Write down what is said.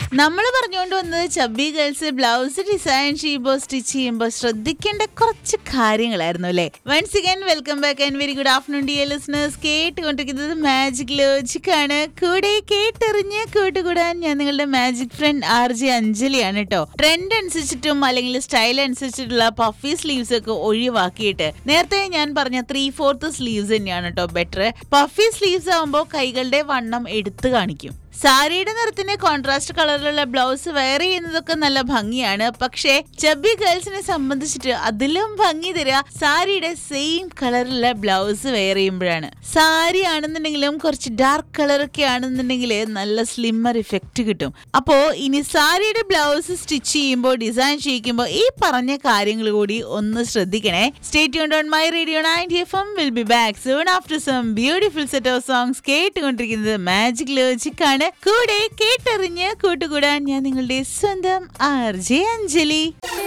നമ്മൾ പറഞ്ഞുകൊണ്ട് വന്നത് ചബ്ബി ഗേൾസ് ബ്ലൗസ് ഡിസൈൻ ചെയ്യുമ്പോൾ സ്റ്റിച്ച് ചെയ്യുമ്പോൾ ശ്രദ്ധിക്കേണ്ട കുറച്ച് കാര്യങ്ങളായിരുന്നു അല്ലേ once again welcome back and very good afternoon dear listeners കേട്ടുകൊണ്ടിരിക്കുന്നത് മാജിക് ലോജിക് ആണ് കൂടെ കേട്ടെറിഞ്ഞ് കൂട്ടുകൂടാൻ ഞാൻ നിങ്ങളുടെ മാജിക് ഫ്രണ്ട് ആർ ജെ അഞ്ജലിയാണ് കേട്ടോ ട്രെൻഡ് അനുസരിച്ചിട്ടും അല്ലെങ്കിൽ സ്റ്റൈൽ അനുസരിച്ചിട്ടുള്ള പഫി സ്ലീവ്സ് ഒക്കെ ഒഴിവാക്കിയിട്ട് നേരത്തെ ഞാൻ പറഞ്ഞ ത്രീ ഫോർത്ത് സ്ലീവ്സ് തന്നെയാണ് കേട്ടോ ബെറ്റർ പഫി സ്ലീവ്സ് ആകുമ്പോൾ കൈകളുടെ വണ്ണം എടുത്തു കാണിക്കും സാരിയുടെ നിറത്തിന് കോൺട്രാസ്റ്റ് കളറിലുള്ള ബ്ലൗസ് വെയർ ചെയ്യുന്നതൊക്കെ നല്ല ഭംഗിയാണ് പക്ഷേ ചബി ഗേൾസിനെ സംബന്ധിച്ചിട്ട് അതിലും ഭംഗി തരിക സാരിയുടെ സെയിം കളറിലുള്ള ബ്ലൗസ് വെയർ ചെയ്യുമ്പോഴാണ് സാരി ആണെന്നുണ്ടെങ്കിലും കുറച്ച് ഡാർക്ക് കളർ ഒക്കെ ആണെന്നുണ്ടെങ്കിൽ നല്ല സ്ലിമ്മർ ഇഫക്റ്റ് കിട്ടും അപ്പോ ഇനി സാരിയുടെ ബ്ലൗസ് സ്റ്റിച്ച് ചെയ്യുമ്പോൾ ഡിസൈൻ ചെയ്യിക്കുമ്പോൾ ഈ പറഞ്ഞ കാര്യങ്ങൾ കൂടി ഒന്ന് ശ്രദ്ധിക്കണേ stay on my radio ninety F M will be back soon after some beautiful set of songs കേട്ടുകൊണ്ടിരിക്കുന്നത് മാജിക് ലോജിക് ആണ് കൂടെ കേട്ടറിഞ്ഞ് കൂട്ടുകൂടാൻ ഞാൻ നിങ്ങളുടെ സ്വന്തം ആർ ജെ അഞ്ജലി